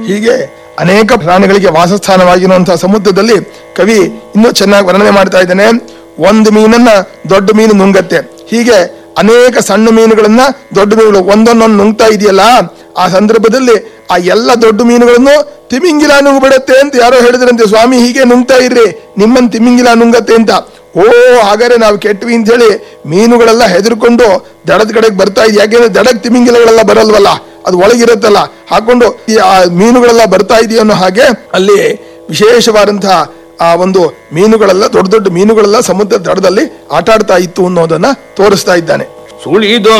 ಹೀಗೆ ಅನೇಕ ಪ್ರಾಣಿಗಳಿಗೆ ವಾಸಸ್ಥಾನವಾಗಿರುವಂತಹ ಸಮುದ್ರದಲ್ಲಿ ಕವಿ ಇನ್ನೂ ಚೆನ್ನಾಗಿ ವರ್ಣನೆ ಮಾಡ್ತಾ ಇದ್ದಾನೆ ಒಂದು ಮೀನನ್ನ ದೊಡ್ಡ ಮೀನು ನುಂಗತ್ತೆ ಹೀಗೆ ಅನೇಕ ಸಣ್ಣ ಮೀನುಗಳನ್ನ ದೊಡ್ಡ ಮೀನುಗಳು ಒಂದೊಂದೊಂದು ನುಂಗ್ತಾ ಇದೆಯಲ್ಲ ಆ ಸಂದರ್ಭದಲ್ಲಿ ಆ ಎಲ್ಲ ದೊಡ್ಡ ಮೀನುಗಳನ್ನು ತಿಮಿಂಗಿಲ ನುಂಗ್ಬಿಡತ್ತೆ ಅಂತ ಯಾರೋ ಹೇಳಿದ್ರಂತೆ ಸ್ವಾಮಿ ಹೀಗೆ ನುಂಗ್ತಾ ಇರ್ರಿ ನಿಮ್ಮನ್ ತಿಮಿಂಗಿಲ ನುಂಗತ್ತೆ ಅಂತ ಓ ಹಾಗಾದ್ರೆ ನಾವು ಕೆಟ್ವಿ ಅಂತ ಹೇಳಿ ಮೀನುಗಳೆಲ್ಲ ಹೆದರ್ಕೊಂಡು ದಡದ ಕಡೆಗೆ ಬರ್ತಾ ಇದೆ ಯಾಕೆಂದ್ರೆ ದಡಕ್ ತಿಮಿಂಗಿಲಗಳೆಲ್ಲ ಬರಲ್ವಲ್ಲ ಅದು ಒಳಗಿರುತ್ತಲ್ಲ ಹಾಕೊಂಡು ಈ ಆ ಮೀನುಗಳೆಲ್ಲ ಬರ್ತಾ ಇದೆಯೋ ಅನ್ನೋ ಹಾಗೆ ಅಲ್ಲಿ ವಿಶೇಷವಾದಂತಹ ಆ ಒಂದು ಮೀನುಗಳೆಲ್ಲ ದೊಡ್ಡ ದೊಡ್ಡ ಮೀನುಗಳೆಲ್ಲ ಸಮುದ್ರ ದಡದಲ್ಲಿ ಆಟ ಆಡ್ತಾ ಇತ್ತು ಅನ್ನೋದನ್ನ ತೋರಿಸ್ತಾ ಇದ್ದಾನೆ ಸುಳಿದು